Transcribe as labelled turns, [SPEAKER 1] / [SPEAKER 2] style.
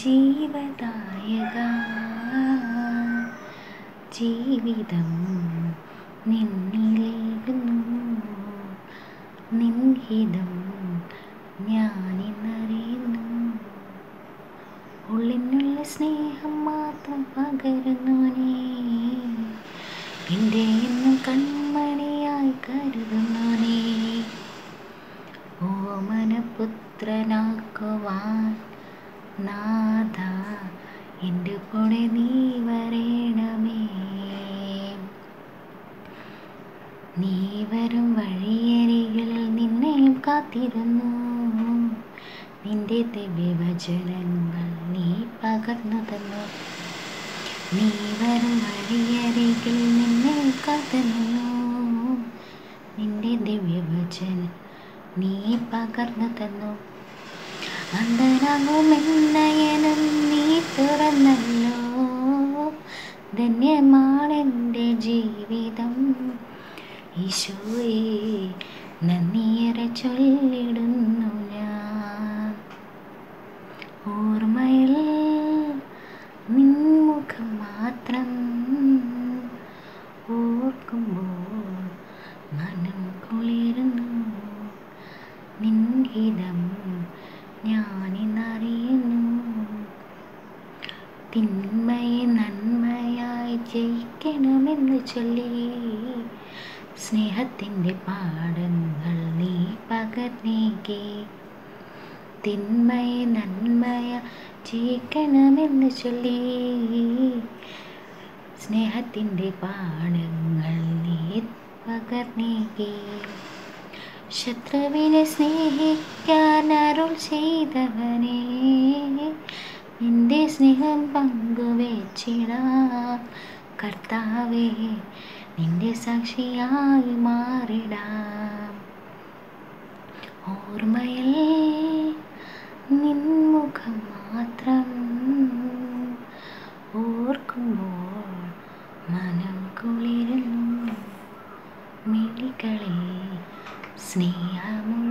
[SPEAKER 1] ജീവദായക ജീവിതം നിന്നിലേകുന്നു നിൻഹിതം ഞാനിന്നറിയുന്നു ഉള്ളിനുള്ള സ്നേഹം മാത്രം പകരുന്നോനേ എൻ്റെ എന്നും കൺമണിയായി കരുതുന്നോനേ ഓമനപുത്രനാക്കുവാൻ നാഥ എൻ്റെ കൂടെ നീ വരേണമേ നീ വരും വഴിയരികിൽ നിന്നെയും കാത്തിരുന്നു നിന്റെ ദിവ്യവചനങ്ങൾ നീ പകർന്നു തന്നു നീ വരും വഴിയരികിൽ നിന്നെ കാത്തിരുന്നു നിന്റെ ദിവ്യവചനം നീ പകർന്നു തന്നു അന്തരങ്ങുമെന്നയനും നീ തുറന്നല്ലോ ധന്യമാണെൻ്റെ ജീവിതം ഈശോയെ നന്ദിയേറെ ചൊല്ലിടുന്നു ഞാൻ ഓർമ്മയിൽ നിൻമുഖം മാത്രം ഓർക്കുമ്പോൾ മനം കുളിരുന്നു നിൻഹിതം ഞാനിന്നറിയുന്നു തിന്മയെ നന്മയായി ജയിക്കണമെന്ന് ചൊല്ലി സ്നേഹത്തിൻ്റെ പാഠങ്ങൾ നീ പകർന്നേകി തിന്മയെ നന്മയ ജയിക്കണമെന്ന് ചൊല്ലി സ്നേഹത്തിൻ്റെ പാഠങ്ങൾ നീ പകർന്നേകി ശത്രുവിനെ സ്നേഹിക്കാൻ അരുൾ ചെയ്തവനെ നിന്റെ സ്നേഹം പങ്കുവെച്ചിടാം കർത്താവേ നിന്റെ സാക്ഷിയായി മാറിടാം ഓർമ്മയിൽ നിൻമുഖം മാത്രം ഓർക്കുമ്പോൾ മനം കുളിരുന്നു മിഴികളിൽ സ്നേഹമുള്ള